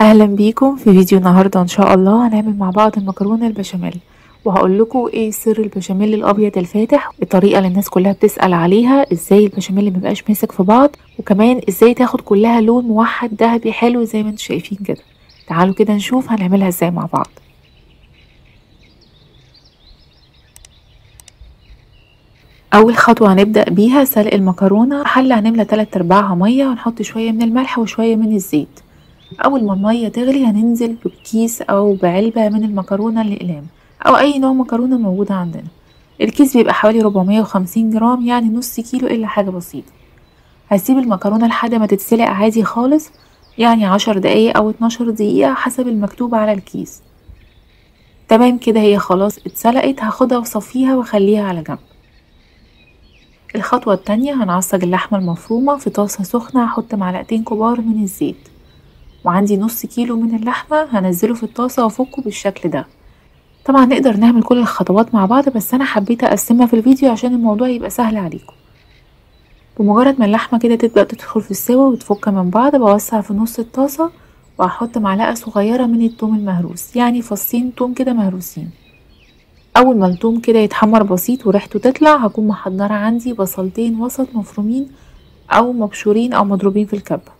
اهلا بيكم في فيديو النهارده ان شاء الله هنعمل مع بعض المكرونه البشاميل وهقول لكم ايه سر البشاميل الابيض الفاتح الطريقه اللي الناس كلها بتسال عليها ازاي البشاميل ميبقاش ماسك في بعض وكمان ازاي تاخد كلها لون موحد ذهبي حلو زي ما انتم شايفين كده تعالوا كده نشوف هنعملها ازاي مع بعض اول خطوه هنبدا بيها سلق المكرونه حله هنملى 3 ارباعها ميه ونحط شويه من الملح وشويه من الزيت اول ما الميه تغلي هننزل بكيس او بعلبه من المكرونه الاقلام او اي نوع مكرونه موجوده عندنا الكيس بيبقى حوالي 450 جرام يعني نص كيلو الا حاجه بسيطه هسيب المكرونه لحد ما تتسلق عادي خالص يعني عشر دقايق او 12 دقيقه حسب المكتوب على الكيس تمام كده هي خلاص اتسلقت هاخدها وصفيها واخليها على جنب الخطوة التانية هنعصج اللحمة المفرومة في طاسة سخنة هحط معلقتين كبار من الزيت وعندي نص كيلو من اللحمة هنزله في الطاسة وافكه بالشكل ده طبعا نقدر نعمل كل الخطوات مع بعض بس انا حبيت اقسمها في الفيديو عشان الموضوع يبقى سهل عليكم بمجرد ما اللحمة كده تبدأ تدخل في السوا وتفك من بعض بوسع في نص الطاسة وهحط معلقة صغيرة من التوم المهروس يعني فصين توم كده مهروسين اول ما التوم كده يتحمر بسيط وريحته تطلع هكون محضرة عندي بصلتين وسط مفرومين او مبشورين او مضروبين في الكبة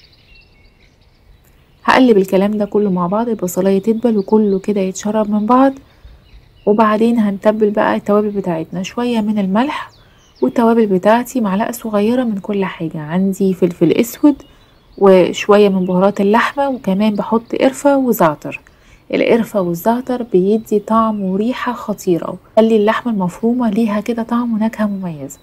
هقلب الكلام ده كله مع بعض البصلاية تدبل وكله كده يتشرب من بعض وبعدين هنتبل بقى التوابل بتاعتنا شوية من الملح والتوابل بتاعتي معلقة صغيرة من كل حاجة عندي فلفل اسود وشوية من بهارات اللحمة وكمان بحط قرفة وزعتر القرفة والزعتر بيدي طعم وريحة خطيرة وخلي اللحمة المفرومة ليها كده طعم ونكهة مميزة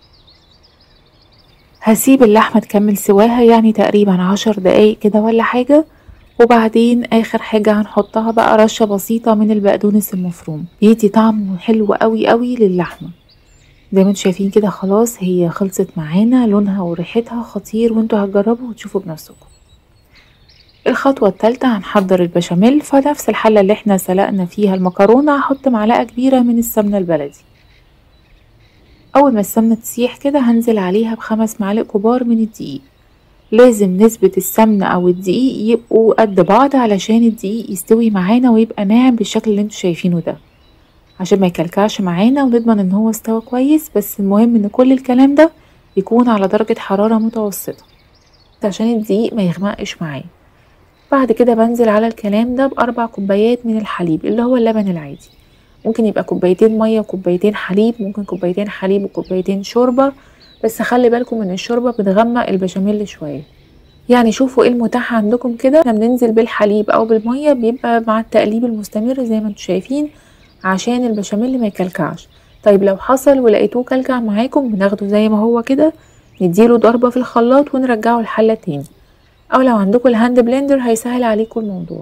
هسيب اللحمة تكمل سواها يعني تقريبا عشر دقايق كده ولا حاجة وبعدين اخر حاجة هنحطها بقى رشة بسيطة من البقدونس المفروم بيدي طعم حلو قوي قوي للحمة زي ما انتم شايفين كده خلاص هي خلصت معانا لونها وريحتها خطير وانتوا هتجربوا وتشوفوا بنفسكم الخطوة التالتة هنحضر البشاميل فنفس الحلة اللي احنا سلقنا فيها المكرونة هحط معلقة كبيرة من السمنة البلدي اول ما السمنة تسيح كده هنزل عليها بخمس معالق كبار من الدقيق لازم نسبة السمنة او الدقيق يبقوا قد بعض علشان الدقيق يستوي معانا ويبقى ناعم بالشكل اللي انتوا شايفينه ده عشان ما يكلكعش معانا ونضمن ان هو استوى كويس بس المهم ان كل الكلام ده يكون على درجة حرارة متوسطة عشان الدقيق ما يغمقش معايا بعد كده بنزل على الكلام ده بأربع كوبايات من الحليب اللي هو اللبن العادي ممكن يبقى كوبايتين مية وكوبايتين حليب ممكن كوبايتين حليب وكوبايتين شوربة بس خلي بالكم ان الشوربة بتغمق البشاميل شوية يعني شوفوا ايه المتاح عندكم كده احنا بننزل بالحليب او بالمية بيبقى مع التقليب المستمر زي ما انتم شايفين عشان البشاميل ما يكلكعش طيب لو حصل ولقيتوه كلكع معاكم بناخده زي ما هو كده نديله ضربة في الخلاط ونرجعه الحلة تاني او لو عندكم الهاند بلندر هيسهل عليكم الموضوع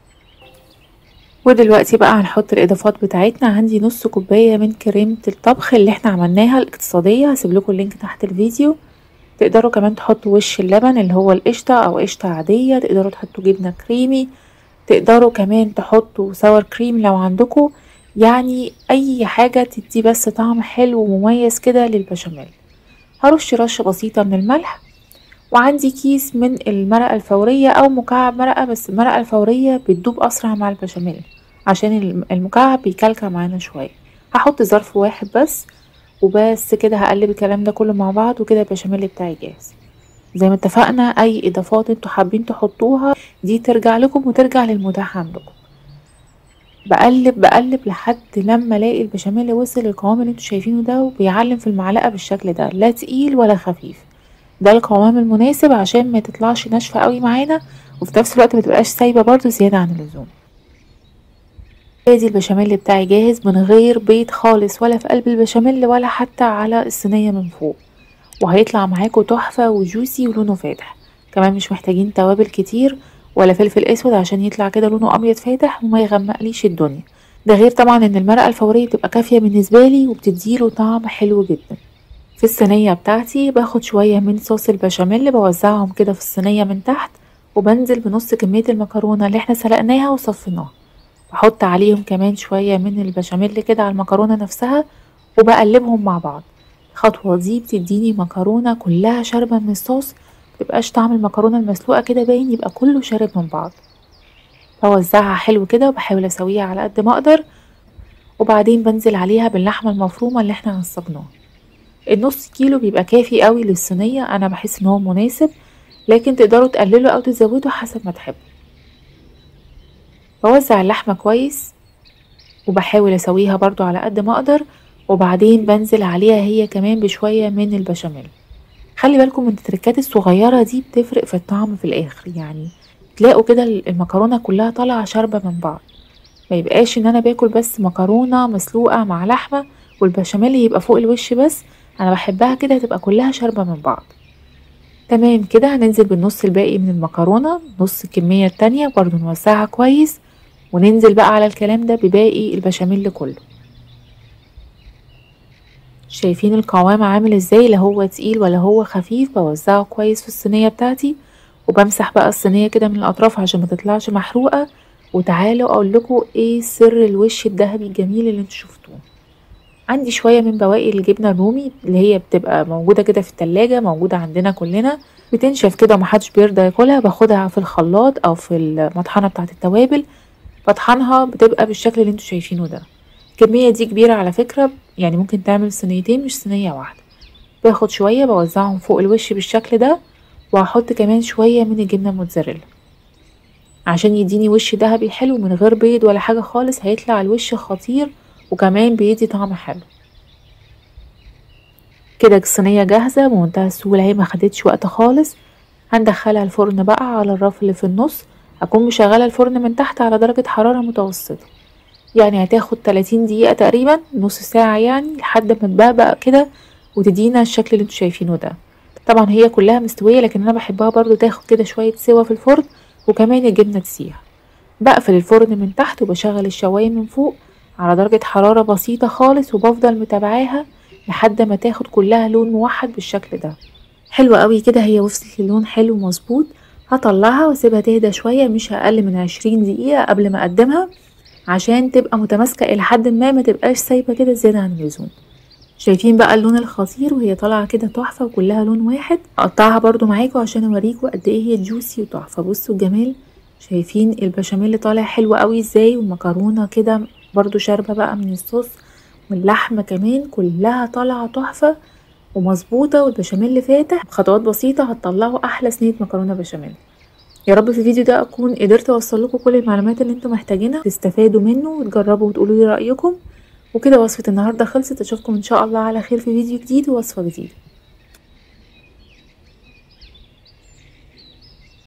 ودلوقتي بقى هنحط الاضافات بتاعتنا عندي نص كوبايه من كريمه الطبخ اللي احنا عملناها الاقتصاديه هسيب لكم اللينك تحت الفيديو تقدروا كمان تحطوا وش اللبن اللي هو القشطه او قشطه عاديه تقدروا تحطوا جبنه كريمي تقدروا كمان تحطوا ساور كريم لو عندكم يعني اي حاجه تدي بس طعم حلو ومميز كده للبشاميل هرش رشه بسيطه من الملح وعندي كيس من المرقة الفورية أو مكعب مرقة بس المرقة الفورية بتدوب أسرع مع البشاميل عشان المكعب بيكلكع معانا شوية هحط ظرف واحد بس وبس كده هقلب الكلام ده كله مع بعض وكده البشاميل بتاعي جاهز زي ما اتفقنا اي اضافات انتوا حابين تحطوها دي ترجع لكم وترجع للمتاح عندكم بقلب بقلب لحد لما الاقي البشاميل وصل للقوام اللي انتوا شايفينه ده وبيعلم في المعلقه بالشكل ده لا تقيل ولا خفيف ده القوام المناسب عشان ما تطلعش ناشفه قوي معانا وفي نفس الوقت ما تبقاش سايبه برضو زياده عن اللزوم ادي البشاميل بتاعي جاهز من غير بيض خالص ولا في قلب البشاميل ولا حتى على الصينيه من فوق وهيطلع معاكم تحفه وجوسي ولونه فاتح كمان مش محتاجين توابل كتير ولا فلفل اسود عشان يطلع كده لونه ابيض فاتح وما يغمقليش الدنيا ده غير طبعا ان المرقه الفوريه بتبقى كافيه بالنسبه لي وبتديله طعم حلو جدا في الصينية بتاعتي باخد شوية من صوص البشاميل بوزعهم كده في الصينية من تحت وبنزل بنص كمية المكرونة اللي احنا سلقناها وصفيناها بحط عليهم كمان شوية من البشاميل كده على المكرونة نفسها وبقلبهم مع بعض الخطوة دي بتديني مكرونة كلها شاربة من الصوص متبقاش طعم المكرونه المسلوقه كده باين يبقى كله شارب من بعض بوزعها حلو كده وبحاول اسويها على قد ما اقدر وبعدين بنزل عليها باللحمه المفرومه اللي احنا عصجناها النص كيلو بيبقى كافي قوي للصينيه انا بحس ان هو مناسب لكن تقدروا تقللوا او تزودوا حسب ما تحبوا بوزع اللحمه كويس وبحاول اسويها برضو على قد ما اقدر وبعدين بنزل عليها هي كمان بشويه من البشاميل خلي بالكم من التركات الصغيره دي بتفرق في الطعم في الاخر يعني تلاقوا كده المكرونه كلها طالعه شاربه من بعض ما يبقاش ان انا باكل بس مكرونه مسلوقه مع لحمه والبشاميل يبقى فوق الوش بس انا بحبها كده تبقى كلها شاربه من بعض تمام كده هننزل بالنص الباقي من المكرونه نص الكميه التانية برضو نوزعها كويس وننزل بقى على الكلام ده بباقي البشاميل كله شايفين القوام عامل ازاي لا هو تقيل ولا هو خفيف بوزعه كويس في الصينيه بتاعتي وبمسح بقى الصينيه كده من الاطراف عشان ما تطلعش محروقه وتعالوا اقول لكم ايه سر الوش الذهبي الجميل اللي انتوا شفتوه عندي شويه من بواقي الجبنه الرومي اللي هي بتبقى موجوده كده في التلاجة موجوده عندنا كلنا بتنشف كده ومحدش بيرضى ياكلها باخدها في الخلاط او في المطحنه بتاعه التوابل بطحنها بتبقى بالشكل اللي انتوا شايفينه ده الكميه دي كبيره على فكره يعني ممكن تعمل صينيتين مش صينيه واحده باخد شويه بوزعهم فوق الوش بالشكل ده وهحط كمان شويه من الجبنه الموتزاريلا عشان يديني وش دهبي حلو من غير بيض ولا حاجه خالص هيطلع الوش خطير وكمان بيدي طعم حلو كده الصينيه جاهزه بمنتهى السهوله اهي ما خدتش وقت خالص هندخلها الفرن بقى على الرف اللي في النص هكون مشغله الفرن من تحت على درجه حراره متوسطه يعني هتاخد 30 دقيقه تقريبا نص ساعه يعني لحد ما تبقبق كده وتدينا الشكل اللي انتوا شايفينه ده طبعا هي كلها مستويه لكن انا بحبها برضو تاخد كده شويه سوا في الفرن وكمان الجبنه تسيح بقفل الفرن من تحت وبشغل الشوايه من فوق على درجة حرارة بسيطة خالص وبفضل متابعاها لحد ما تاخد كلها لون موحد بالشكل ده حلوة قوي كده هي وصلت للون حلو مظبوط هطلعها واسيبها تهدى شوية مش اقل من عشرين دقيقة قبل ما اقدمها عشان تبقى متماسكة الى حد ما ما تبقاش سايبة كده زيادة عن اللزوم شايفين بقى اللون الخطير وهي طالعة كده تحفة وكلها لون واحد اقطعها برضو معاكم عشان اوريكم قد ايه هي جوسي وتحفة بصوا الجمال شايفين البشاميل طالع حلو قوي ازاي والمكرونة كده برضو شاربة بقى من الصوص واللحمة كمان كلها طالعة تحفة ومظبوطة والبشاميل فاتح بخطوات بسيطة هتطلعوا أحلى صينية مكرونة بشاميل يا رب في الفيديو ده أكون قدرت أوصل لكم كل المعلومات اللي انتم محتاجينها تستفادوا منه وتجربوا وتقولوا لي رأيكم وكده وصفة النهاردة خلصت أشوفكم إن شاء الله على خير في فيديو جديد ووصفة جديدة